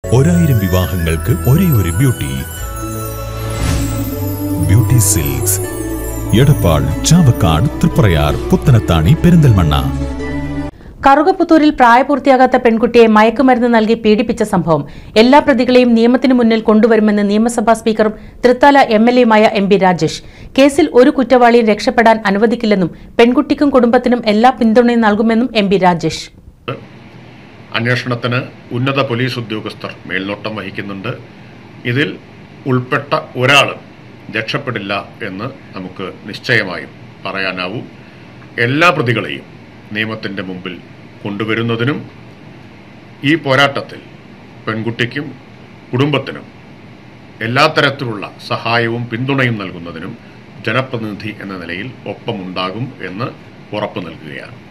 ഒരായിരം വിവാഹങ്ങൾക്ക് ഒരേ ഒരു beauty beauty silks Edappal Chavakkad Triprayar Puthanathani Perinthalmanna കറുകപ്പുത്തൂരിൽ പ്രായപൂർത്തിയാകാത്ത പെൺകുട്ടിയെ മയക്കുമരുന്ന് നൽകി പീഡിപ്പിച്ച സംഭവം എല്ലാ പ്രതികളെയും നിയമത്തിന് മുന്നിൽ കൊണ്ടുവരുമെന്ന് നിയമസഭാ സ്പീക്കറും തൃത്താല എം എൽ എയുമായ എം പി രാജേഷ് കേസിൽ ഒരു കുറ്റവാളിയും രക്ഷപ്പെടാൻ അനുവദിക്കില്ലെന്നും പെൺകുട്ടിക്കും കുടുംബത്തിനും എല്ലാ പിന്തുണയും നൽകുമെന്നും എം പി രാജേഷ് അന്വേഷണത്തിന് ഉന്നത പോലീസ് ഉദ്യോഗസ്ഥർ മേൽനോട്ടം വഹിക്കുന്നുണ്ട് ഇതിൽ ഉൾപ്പെട്ട ഒരാളും രക്ഷപ്പെടില്ല എന്ന് നമുക്ക് നിശ്ചയമായും പറയാനാവും എല്ലാ പ്രതികളെയും നിയമത്തിൻ്റെ മുമ്പിൽ കൊണ്ടുവരുന്നതിനും ഈ പോരാട്ടത്തിൽ പെൺകുട്ടിക്കും കുടുംബത്തിനും എല്ലാ തരത്തിലുള്ള സഹായവും പിന്തുണയും നൽകുന്നതിനും ജനപ്രതിനിധി എന്ന നിലയിൽ ഒപ്പമുണ്ടാകും എന്ന് ഉറപ്പു നൽകുകയാണ്